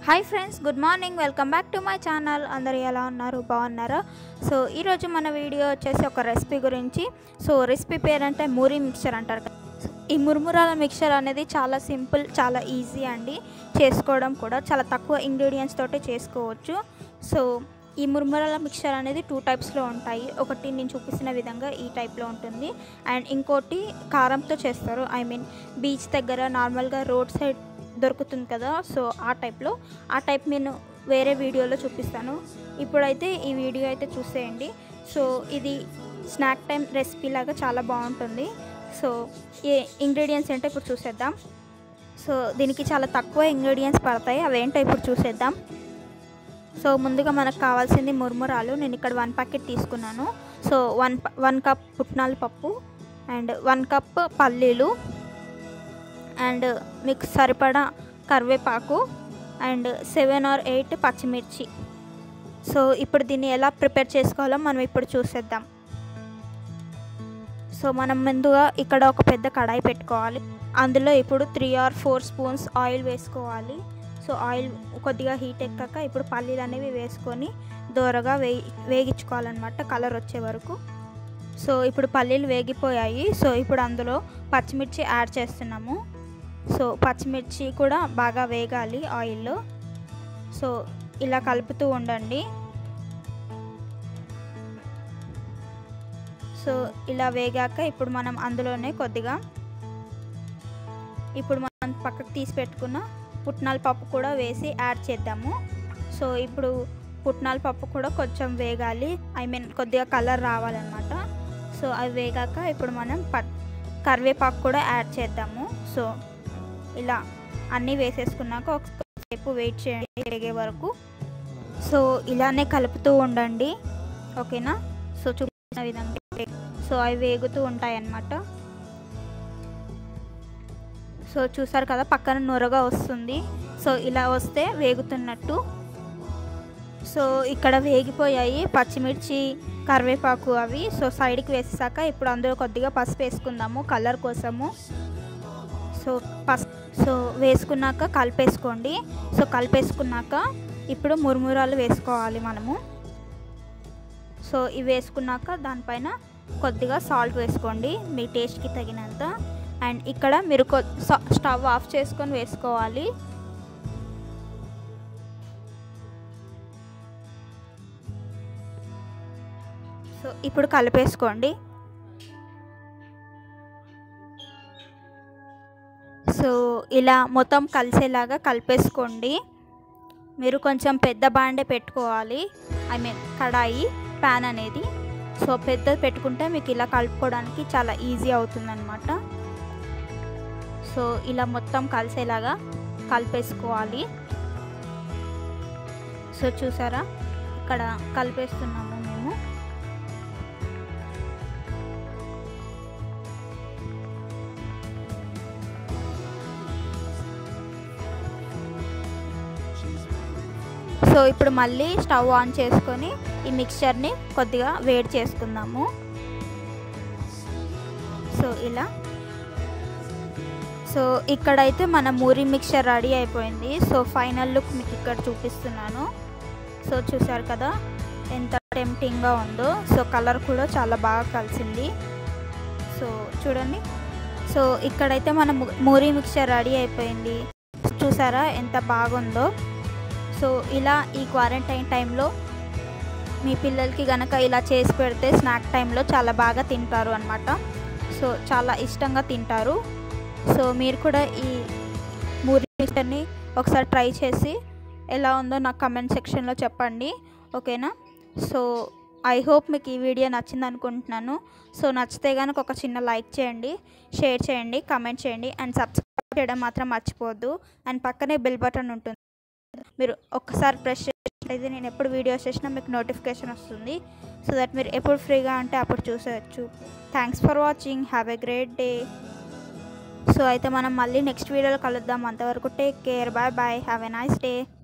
hi friends good morning welcome back to my channel అందరూ ఎలా ఉన్నారు బాగున్నారా సో ఈరోజు మన వీడియో వచ్చేసి ఒక రెసిపీ గురించి సో రెసిపీ పేరంటే మూరి మిక్చర్ అంటారు కదా సో ఈ మురుమురాల మిక్చర్ అనేది చాలా సింపుల్ చాలా ఈజీ అండి చేసుకోవడం కూడా చాలా తక్కువ ఇంగ్రీడియంట్స్ తోటి చేసుకోవచ్చు సో ఈ మురుమురాల మిక్చర్ అనేది టూ టైప్స్లో ఉంటాయి ఒకటి నేను చూపిస్తున్న విధంగా ఈ టైప్లో ఉంటుంది అండ్ ఇంకోటి కారంతో చేస్తారు ఐ మీన్ బీచ్ దగ్గర నార్మల్గా రోడ్ సైడ్ దొరుకుతుంది కదా సో ఆ టైప్లో ఆ టైప్ నేను వేరే వీడియోలో చూపిస్తాను ఇప్పుడైతే ఈ వీడియో అయితే చూసేయండి సో ఇది స్నాక్ టైం రెసిపీ లాగా చాలా బాగుంటుంది సో ఏ ఇంగ్రీడియంట్స్ ఏంటో ఇప్పుడు చూసేద్దాం సో దీనికి చాలా తక్కువ ఇంగ్రీడియంట్స్ పడతాయి అవేంటో ఇప్పుడు చూసేద్దాం సో ముందుగా మనకు కావాల్సింది మురుమురాలు నేను ఇక్కడ వన్ ప్యాకెట్ తీసుకున్నాను సో వన్ వన్ కప్ పుట్నాల పప్పు అండ్ వన్ కప్ పల్లీలు అండ్ మీకు సరిపడా కరివేపాకు అండ్ సెవెన్ ఆర్ ఎయిట్ పచ్చిమిర్చి సో ఇప్పుడు దీన్ని ఎలా ప్రిపేర్ చేసుకోవాలో మనం ఇప్పుడు చూసేద్దాం సో మనం ముందుగా ఇక్కడ ఒక పెద్ద కడాయి పెట్టుకోవాలి అందులో ఇప్పుడు three or four spoons oil వేసుకోవాలి సో ఆయిల్ కొద్దిగా హీట్ ఎక్కాక ఇప్పుడు పల్లీలు అనేవి వేసుకొని దూరగా వేగి వేగించుకోవాలన్నమాట కలర్ వచ్చే వరకు సో ఇప్పుడు పల్లీలు వేగిపోయాయి సో ఇప్పుడు అందులో పచ్చిమిర్చి యాడ్ చేస్తున్నాము సో పచ్చిమిర్చి కూడా బాగా వేగాలి ఆయిల్లో సో ఇలా కలుపుతూ ఉండండి సో ఇలా వేగాక ఇప్పుడు మనం అందులోనే కొద్దిగా ఇప్పుడు మనం పక్కకు తీసి పెట్టుకున్న పుట్నాల పప్పు కూడా వేసి యాడ్ చేద్దాము సో ఇప్పుడు పుట్నాల పప్పు కూడా కొంచెం వేగాలి ఐ మీన్ కొద్దిగా కలర్ రావాలన్నమాట సో అవి వేగాక ఇప్పుడు మనం పట్ కరివేపాకు కూడా యాడ్ చేద్దాము సో ఇలా అన్నీ వేసేసుకున్నాక ఒకసేపు వెయిట్ చేయండి వేగే వరకు సో ఇలానే కలుపుతూ ఉండండి ఓకేనా సో చూపించిన విధంగా సో అవి వేగుతూ ఉంటాయి అన్నమాట సో చూసారు కదా పక్కన నొరగా వస్తుంది సో ఇలా వస్తే వేగుతున్నట్టు సో ఇక్కడ వేగిపోయాయి పచ్చిమిర్చి కరివేపాకు అవి సో సైడ్కి వేసాక ఇప్పుడు అందులో కొద్దిగా పసుపు వేసుకుందాము కలర్ కోసము సో పస్ సో వేసుకున్నాక కలిపేసుకోండి సో కలిపేసుకున్నాక ఇప్పుడు మురుమురాలు వేసుకోవాలి మనము సో ఇవి వేసుకున్నాక దానిపైన కొద్దిగా సాల్ట్ వేసుకోండి మీ టేస్ట్కి తగినంత అండ్ ఇక్కడ మీరు స్టవ్ ఆఫ్ చేసుకొని వేసుకోవాలి సో ఇప్పుడు కలిపేసుకోండి సో ఇలా మొత్తం కలిసేలాగా కలిపేసుకోండి మీరు కొంచెం పెద్ద బాండే పెట్టుకోవాలి ఐ మీన్ కడాయి ప్యాన్ అనేది సో పెద్దది పెట్టుకుంటే మీకు ఇలా కలుపుకోవడానికి చాలా ఈజీ అవుతుందన్నమాట సో ఇలా మొత్తం కలిసేలాగా కలిపేసుకోవాలి సో చూసారా ఇక్కడ కలిపేస్తున్నాము మేము సో ఇప్పుడు మళ్ళీ స్టవ్ ఆన్ చేసుకొని ఈ మిక్చర్ని కొద్దిగా వేడి చేసుకుందాము సో ఇలా సో ఇక్కడైతే మన మూరి మిక్చర్ రెడీ అయిపోయింది సో ఫైనల్ లుక్ మీకు ఇక్కడ చూపిస్తున్నాను సో చూసారు కదా ఎంత టెంప్టింగ్గా ఉందో సో కలర్ కూడా చాలా బాగా కలిసింది సో చూడండి సో ఇక్కడైతే మన మూరి మిక్చర్ రెడీ అయిపోయింది చూసారా ఎంత బాగుందో సో ఇలా ఈ క్వారంటైన్ టైంలో మీ పిల్లలకి కనుక ఇలా చేసి పెడితే స్నాక్ టైంలో చాలా బాగా తింటారు అనమాట సో చాలా ఇష్టంగా తింటారు సో మీరు కూడా ఈ మూరి మిక్చర్ని ఒకసారి ట్రై చేసి ఎలా ఉందో నాకు కమెంట్ సెక్షన్లో చెప్పండి ఓకేనా సో ఐ హోప్ మీకు ఈ వీడియో నచ్చింది అనుకుంటున్నాను సో నచ్చితే కనుక ఒక చిన్న లైక్ చేయండి షేర్ చేయండి కమెంట్ చేయండి అండ్ సబ్స్క్రైబ్ చేయడం మాత్రం మర్చిపోవద్దు అండ్ పక్కనే బెల్ బటన్ ఉంటుంది మీరు ఒక్కసారి ప్రెస్ చేసినట్లయితే నేను ఎప్పుడు వీడియోస్ చేసినా మీకు నోటిఫికేషన్ వస్తుంది సో దట్ మీరు ఎప్పుడు ఫ్రీగా ఉంటే అప్పుడు చూసేయచ్చు thanks for watching have a great day so అయితే మనం మళ్ళీ నెక్స్ట్ వీడియోలో కలుద్దాం అంతవరకు take care bye bye have a nice day